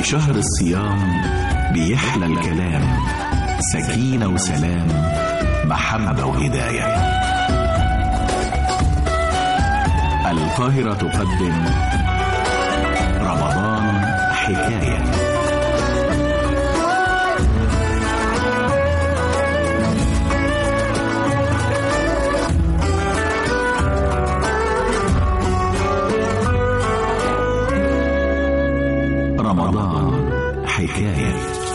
في شهر الصيام بيحلى الكلام سكينة وسلام محبة وهداية القاهرة تقدم رمضان حكاية رمضان حكايه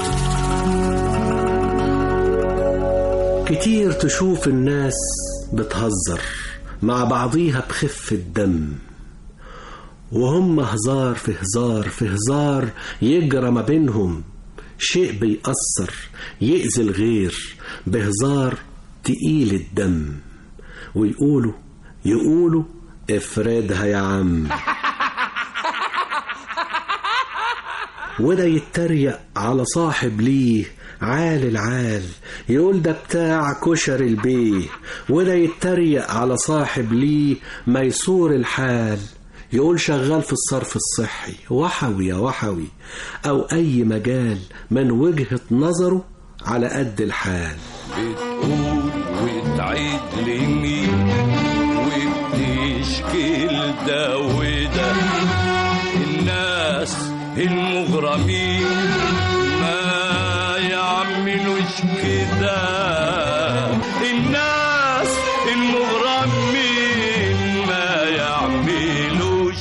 كتير تشوف الناس بتهزر مع بعضيها بخفة دم وهم هزار في هزار في هزار يجرى ما بينهم شيء بيأثر يأذي الغير بهزار تقيل الدم ويقولوا يقولوا افردها يا عم وده يتريق على صاحب ليه عال العال يقول ده بتاع كشر البيه وده يتريق على صاحب ليه ميسور الحال يقول شغال في الصرف الصحي وحوي يا وحوي أو أي مجال من وجهة نظره على قد الحال بتقول وتعيد لمين وبتشكي ده وده الناس المغرمين ما يعملوش كده الناس المغرمين ما يعملوش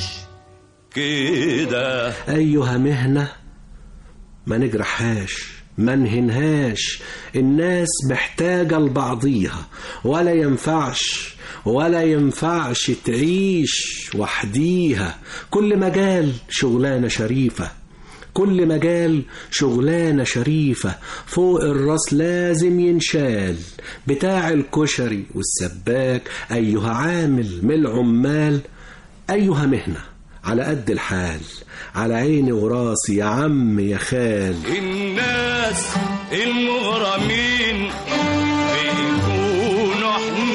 كده أيها مهنة ما نجرحهاش ما نهنهاش الناس محتاجة لبعضيها ولا ينفعش ولا ينفعش تعيش وحديها كل مجال شغلانة شريفة كل مجال شغلانة شريفة فوق الراس لازم ينشال بتاع الكشري والسباك أيها عامل من العمال أيها مهنة على قد الحال على عيني وراسي يا عم يا خال الناس المغرمين بيكونوا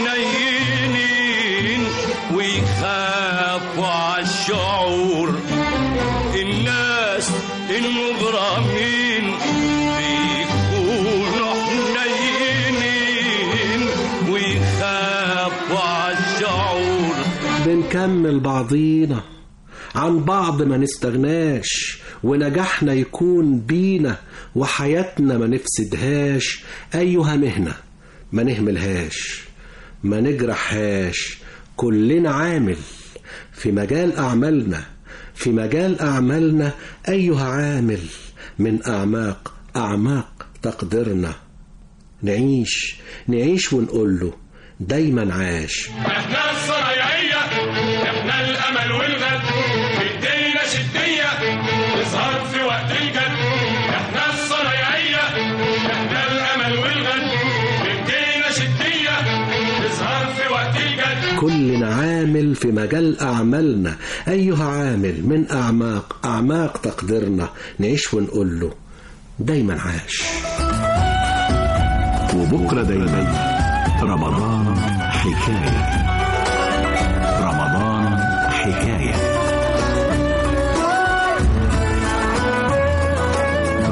حنينين ويخافوا عالشعور الناس المغرمين بيكونوا حنينين ويخافوا عالشعور بنكمل بعضينا عن بعض ما نستغناش ونجاحنا يكون بينا وحياتنا ما نفسدهاش أيها مهنة ما نهملهاش ما نجرحهاش كلنا عامل في مجال أعمالنا في مجال أعمالنا أيها عامل من أعماق أعماق تقديرنا نعيش نعيش ونقول له دايما عاش احنا الصنايعية احنا الامل والغد ايدينا شدية تظهر في وقت الجد احنا الصنايعية احنا الامل والغد ايدينا شدية تظهر في وقت الجد كلنا عامل في مجال أعمالنا أيها عامل من أعماق أعماق تقديرنا نعيش ونقول له دايما عاش وبكرة دايما رمضان حكاية رمضان حكاية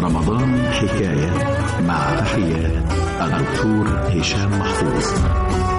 رمضان حكاية مع تحيات الدكتور هشام محفوظ